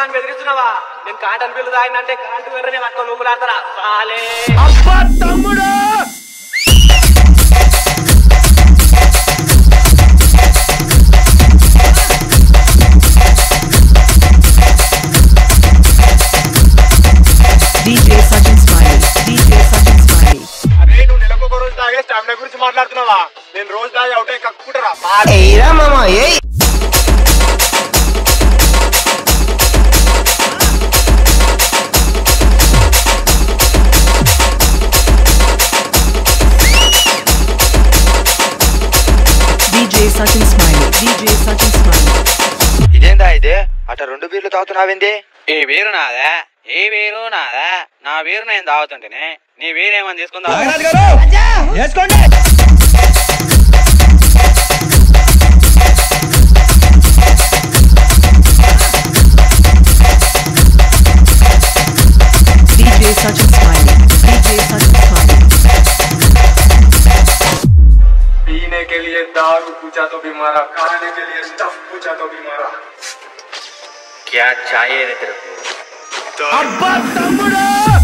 అని బెదిరిస్తున్నావా నేను కాటన్ బిల్లు తాగినంటే కరెంటు వెర్రనే పట్టుకో నువ్వు లాంతరా సాలే DJ Sachin Smiley. DJ Sachin Smiley. అరే నువ్వు నెలకు ఒక రోజు తాగే స్టామినా గురించి మాట్లాడుతున్నావా నేను రోజు తాగి అవుటే కక్కుకుంటారా ఎయిరా మామ ఏయ్ DJ Sachin Smiley. DJ Sachin Smiley. ఇదేందా ఇదే అట రెండు బీర్లు తాగుతున్నావేంది ఈ వీరు నాదా ఈ వీరు నాదా నా వీరు నేను తాగుతుంటేనే నీ వీరేమని తీసుకుందా DJ Sachin Smiley. DJ Sachin Smiley. पीने के लिए दारू पूछा तो भी मारा खाने के लिए स्टफ पूछा तो भी मारा క్యా చాయే రే తెరకు అబ్బా తమ్ముడు